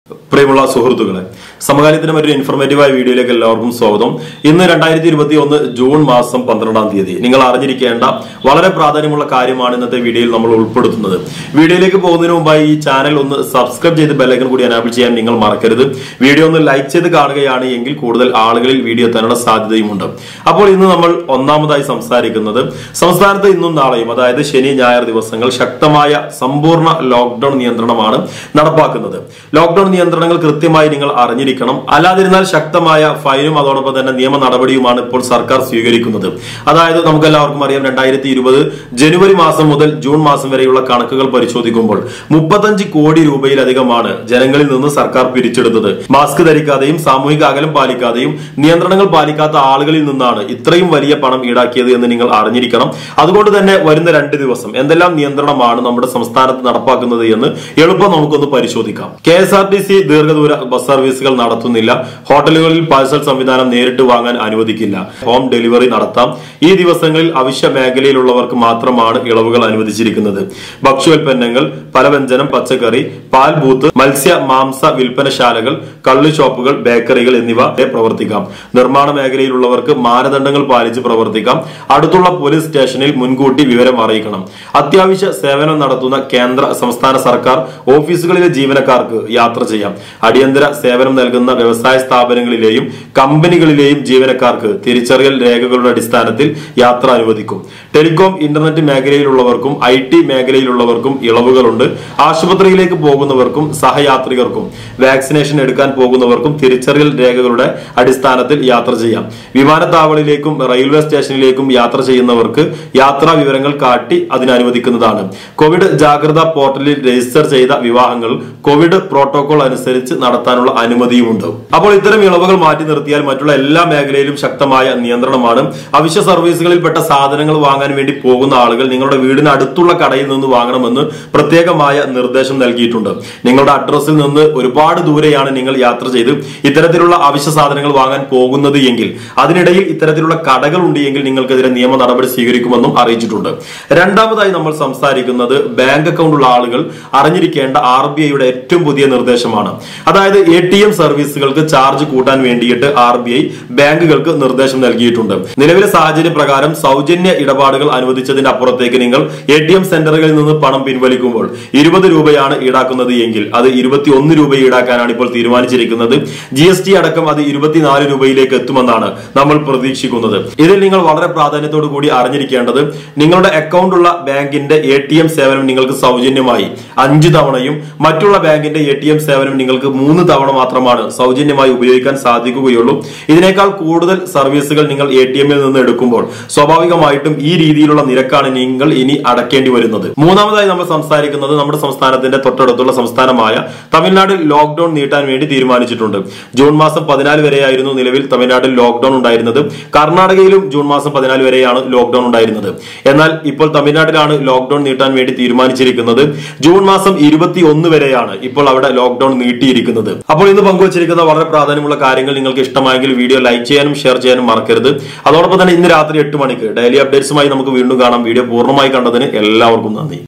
പ്രിയമുള്ള സുഹൃത്തുക്കളെ സമകാലത്തിന് മറ്റൊരു ഇൻഫോർമേറ്റീവായ വീഡിയോയിലേക്ക് എല്ലാവർക്കും സ്വാഗതം ഇന്ന് രണ്ടായിരത്തി ഇരുപത്തി ഒന്ന് ജൂൺ മാസം പന്ത്രണ്ടാം തീയതി നിങ്ങൾ അറിഞ്ഞിരിക്കേണ്ട വളരെ പ്രാധാന്യമുള്ള കാര്യമാണ് ഇന്നത്തെ വീഡിയോയിൽ നമ്മൾ ഉൾപ്പെടുത്തുന്നത് വീഡിയോയിലേക്ക് പോകുന്നതിന് മുമ്പായി ഈ ചാനൽ ഒന്ന് സബ്സ്ക്രൈബ് ചെയ്ത് ബെല്ലൈക്കൻ കൂടി അനാബിൾ ചെയ്യാൻ നിങ്ങൾ മറക്കരുത് വീഡിയോ ഒന്ന് ലൈക്ക് ചെയ്ത് കാണുകയാണ് എങ്കിൽ കൂടുതൽ ആളുകളിൽ വീഡിയോ എത്താനുള്ള സാധ്യതയുമുണ്ട് അപ്പോൾ ഇന്ന് നമ്മൾ ഒന്നാമതായി സംസാരിക്കുന്നത് സംസ്ഥാനത്ത് ഇന്നും നാളെയും അതായത് ശനി ഞായർ ദിവസങ്ങൾ ശക്തമായ സമ്പൂർണ്ണ ലോക്ക്ഡൌൺ നിയന്ത്രണമാണ് നടപ്പാക്കുന്നത് ലോക്ക്ഡൌൺ നിയന്ത്രണങ്ങൾ കൃത്യമായി നിങ്ങൾ അറിഞ്ഞിരിക്കണം അല്ലാതിരുന്നാൽ ശക്തമായ ഫൈനും അതോടൊപ്പം തന്നെ നിയമ നടപടിയുമാണ് ഇപ്പോൾ സർക്കാർ സ്വീകരിക്കുന്നത് അതായത് നമുക്ക് എല്ലാവർക്കും അറിയാം രണ്ടായിരത്തി ഇരുപത് ജനുവരി മാസം മുതൽ ജൂൺ മാസം വരെയുള്ള കണക്കുകൾ പരിശോധിക്കുമ്പോൾ മുപ്പത്തഞ്ച് കോടി രൂപയിലധികമാണ് ജനങ്ങളിൽ നിന്ന് സർക്കാർ പിരിച്ചെടുത്തത് മാസ്ക് ധരിക്കാതെയും സാമൂഹിക അകലം പാലിക്കാതെയും നിയന്ത്രണങ്ങൾ പാലിക്കാത്ത ആളുകളിൽ നിന്നാണ് ഇത്രയും വലിയ പണം ഈടാക്കിയത് എന്ന് നിങ്ങൾ അറിഞ്ഞിരിക്കണം അതുകൊണ്ട് തന്നെ വരുന്ന രണ്ട് ദിവസം എന്തെല്ലാം നിയന്ത്രണമാണ് നമ്മുടെ സംസ്ഥാനത്ത് നടപ്പാക്കുന്നത് എന്ന് എളുപ്പം നമുക്കൊന്ന് പരിശോധിക്കാം K S R T C ദീർഘദൂര ബസ് സർവീസുകൾ നടത്തുന്നില്ല ഹോട്ടലുകളിൽ പാഴ്സൽ സംവിധാനം നേരിട്ട് വാങ്ങാൻ അനുവദിക്കില്ല ഹോം ഡെലിവറി നടത്താം ഈ ദിവസങ്ങളിൽ അവശ്യ മേഖലയിലുള്ളവർക്ക് മാത്രമാണ് ഇളവുകൾ അനുവദിച്ചിരിക്കുന്നത് ഭക്ഷ്യോൽപ്പന്നങ്ങൾ പലവ്യഞ്ജനം പച്ചക്കറി പാൽ ബൂത്ത് മത്സ്യ മാംസ വിൽപ്പനശാലകൾ കള്ളു ഷോപ്പുകൾ ബേക്കറികൾ എന്നിവ പ്രവർത്തിക്കാം നിർമ്മാണ മേഖലയിലുള്ളവർക്ക് മാനദണ്ഡങ്ങൾ പാലിച്ച് പ്രവർത്തിക്കാം അടുത്തുള്ള പോലീസ് സ്റ്റേഷനിൽ മുൻകൂട്ടി വിവരം അറിയിക്കണം അത്യാവശ്യ സേവനം നടത്തുന്ന കേന്ദ്ര സംസ്ഥാന സർക്കാർ ഓഫീസുകളിലെ ജീവനക്കാർക്ക് യാത്ര ചെയ്യാം അടിയന്തര സേവനം നൽകുന്ന വ്യവസായ സ്ഥാപനങ്ങളിലെയും കമ്പനികളിലെയും ജീവനക്കാർക്ക് തിരിച്ചറിയൽ രേഖകളുടെ അടിസ്ഥാനത്തിൽ യാത്ര അനുവദിക്കും ടെലികോം ഇന്റർനെറ്റ് മേഖലയിലുള്ളവർക്കും ഐ ടി മേഖലയിലുള്ളവർക്കും ഇളവുകളുണ്ട് ആശുപത്രിയിലേക്ക് പോകുന്നവർക്കും സഹയാത്രികർക്കും വാക്സിനേഷൻ എടുക്കാൻ പോകുന്നവർക്കും തിരിച്ചറിയൽ രേഖകളുടെ അടിസ്ഥാനത്തിൽ യാത്ര ചെയ്യാം വിമാനത്താവളിലേക്കും റെയിൽവേ സ്റ്റേഷനിലേക്കും യാത്ര ചെയ്യുന്നവർക്ക് യാത്രാ വിവരങ്ങൾ കാട്ടി അതിന് അനുവദിക്കുന്നതാണ് കോവിഡ് ജാഗ്രതാ പോർട്ടലിൽ രജിസ്റ്റർ ചെയ്ത വിവാഹങ്ങൾ കോവിഡ് പ്രോട്ടോകോൾ അനുസരിച്ച് നടത്താനുള്ള അനുമതിയുമുണ്ട് അപ്പോൾ ഇത്തരം ഇളവുകൾ മാറ്റി നിർത്തിയാൽ മറ്റുള്ള എല്ലാ മേഖലയിലും ശക്തമായ നിയന്ത്രണമാണ് അവശ്യ സർവീസുകളിൽപ്പെട്ട സാധനങ്ങൾ വാങ്ങാൻ വേണ്ടി പോകുന്ന ആളുകൾ നിങ്ങളുടെ വീടിന് അടുത്തുള്ള കടയിൽ നിന്ന് വാങ്ങണമെന്ന് പ്രത്യേകമായ നിർദ്ദേശം നൽകിയിട്ടുണ്ട് നിങ്ങളുടെ അഡ്രസ്സിൽ നിന്ന് ഒരുപാട് ദൂരെയാണ് നിങ്ങൾ യാത്ര ചെയ്ത് ഇത്തരത്തിലുള്ള അവശ്യ സാധനങ്ങൾ വാങ്ങാൻ പോകുന്നത് എങ്കിൽ അതിനിടയിൽ ഇത്തരത്തിലുള്ള കടകൾ ഉണ്ട് എങ്കിൽ നിങ്ങൾക്കെതിരെ നിയമ നടപടി സ്വീകരിക്കുമെന്നും അറിയിച്ചിട്ടുണ്ട് രണ്ടാമതായി നമ്മൾ സംസാരിക്കുന്നത് ബാങ്ക് അക്കൗണ്ട് ഉള്ള ആളുകൾ അറിഞ്ഞിരിക്കേണ്ട ആർ ബി ഐയുടെ ഏറ്റവും പുതിയ നിർദ്ദേശമാണ് അതായത് എ ടി എം സർവീസുകൾക്ക് ചാർജ് കൂട്ടാൻ വേണ്ടിയിട്ട് ആർ ബി ഐ ബാങ്കുകൾക്ക് നിർദ്ദേശം നൽകിയിട്ടുണ്ട് നിലവിലെ സാഹചര്യ പ്രകാരം സൗജന്യ ഇടപാടുകൾ അനുവദിച്ചതിന്റെ അപ്പുറത്തേക്ക് നിങ്ങൾ എ ടി എം സെന്ററുകളിൽ നിന്ന് പണം പിൻവലിക്കുമ്പോൾ ഇരുപത് രൂപയാണ് ഈടാക്കുന്നത് എങ്കിൽ അത് ഇരുപത്തി ഒന്ന് രൂപ ഈടാക്കാനാണ് ഇപ്പോൾ തീരുമാനിച്ചിരിക്കുന്നത് ജി എസ് ടി അടക്കം അത് ഇരുപത്തിനാല് രൂപയിലേക്ക് എത്തുമെന്നാണ് നമ്മൾ പ്രതീക്ഷിക്കുന്നത് ഇതിൽ നിങ്ങൾ വളരെ പ്രാധാന്യത്തോടു കൂടി അറിഞ്ഞിരിക്കേണ്ടത് നിങ്ങളുടെ അക്കൗണ്ട് ഉള്ള ബാങ്കിന്റെ എ ടി എം സേവനം നിങ്ങൾക്ക് സൗജന്യമായി അഞ്ച് തവണയും മറ്റുള്ള ബാങ്കിന്റെ എ ടി എം സേവനം നിങ്ങൾക്ക് മൂന്ന് തവണ മാത്രമാണ് സൗജന്യമായി ഉപയോഗിക്കാൻ സാധിക്കുകയുള്ളൂ ഇതിനേക്കാൾ കൂടുതൽ സർവീസുകൾ നിങ്ങൾ എ ടി എമ്മിൽ നിന്ന് എടുക്കുമ്പോൾ സ്വാഭാവികമായിട്ടും ഈ രീതിയിലുള്ള നിരക്കാണ് നിങ്ങൾ ഇനി അടക്കേണ്ടി വരുന്നത് മൂന്നാമതായി നമ്മൾ സംസാരിക്കുന്നത് നമ്മുടെ സംസ്ഥാനത്തിന്റെ തൊട്ടടുത്തുള്ള സംസ്ഥാനമായ തമിഴ്നാട്ടിൽ ലോക്ഡൌൺ നീട്ടാൻ വേണ്ടി തീരുമാനിച്ചിട്ടുണ്ട് ജൂൺ മാസം പതിനാല് വരെയായിരുന്നു നിലവിൽ തമിഴ്നാട്ടിൽ ലോക്ഡൌൺ ഉണ്ടായിരുന്നത് കർണാടകയിലും ജൂൺ മാസം പതിനാല് വരെയാണ് ലോക്ഡൌൺ ഉണ്ടായിരുന്നത് എന്നാൽ ഇപ്പോൾ തമിഴ്നാട്ടിലാണ് ലോക്ഡൌൺ നീട്ടാൻ വേണ്ടി തീരുമാനിച്ചിരിക്കുന്നത് ജൂൺ മാസം ഇരുപത്തി ഒന്ന് വരെയാണ് ഇപ്പോൾ അവിടെ ലോക്ഡൌൺ നീട്ടിയിരിക്കുന്നത് അപ്പോൾ ഇന്ന് പങ്കുവച്ചിരിക്കുന്ന വളരെ പ്രാധാന്യമുള്ള കാര്യങ്ങൾ നിങ്ങൾക്ക് ഇഷ്ടമായെങ്കിൽ വീഡിയോ ലൈക്ക് ചെയ്യാനും ഷെയർ ചെയ്യാനും മറക്കരുത് അതോടൊപ്പം തന്നെ ഇന്ന് രാത്രി എട്ട് മണിക്ക് ഡെയിലി അപ്ഡേറ്റ്സുമായി നമുക്ക് വീണ്ടും കാണാം വീഡിയോ പൂർണ്ണമായി കണ്ടതിന് എല്ലാവർക്കും നന്ദി